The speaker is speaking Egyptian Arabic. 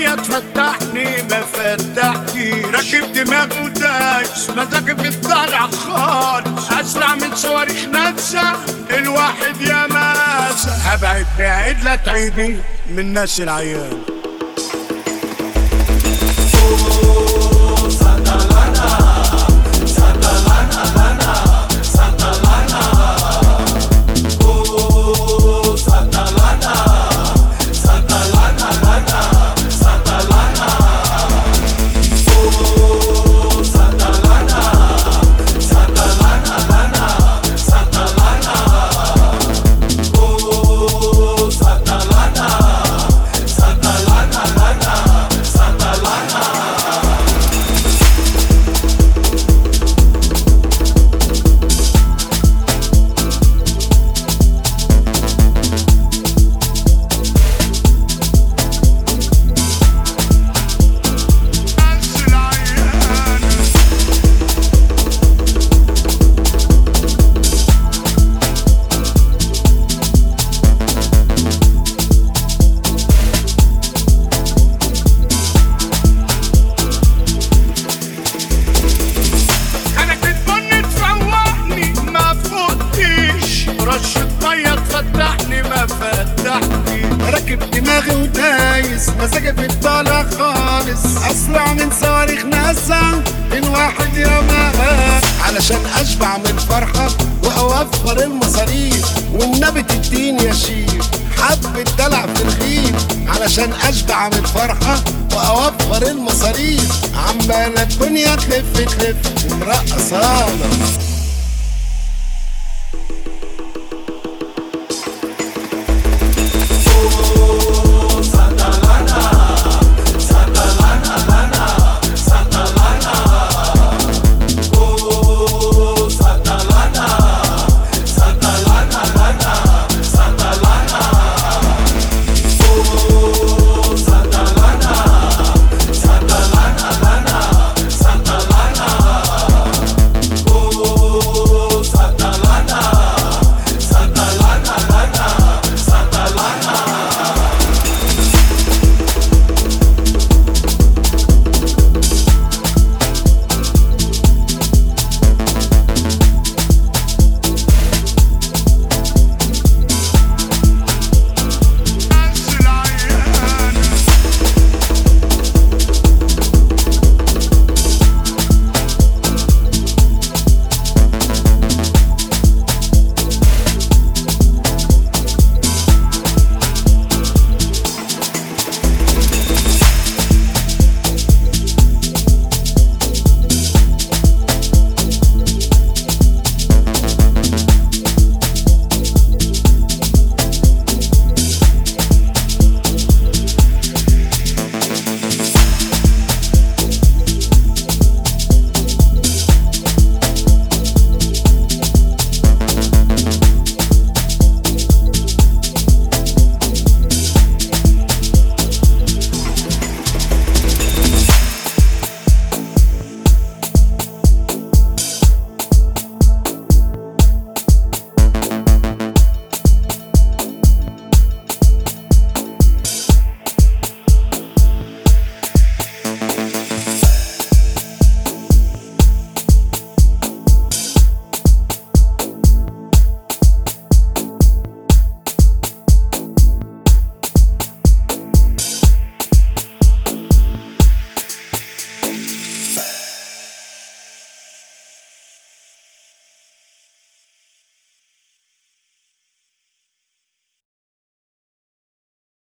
ميه تفتحني ما فتحتي راكب دماغ ودايس مزاجي في الطلع خالص اسرع من صواريخ نفسه الواحد يا ماسة هبعد بعيد لا تعيدي من ناس العيال ناس العيال انا كنت بني تفوقني ما فوتيش رشة مية تفتحني ما فتحتي راكب دماغي ودايس مزاجي في الطالع خالص اسرع من صواريخ ناسا من واحد يا مها علشان اشبع من فرحة واوفر المصاريف والنبي تديني يا شيف حبة دلع في الغيب علشان اشبع من فرحة واوفر المصاريف عمالة الدنيا تلف تلف ومرقصانة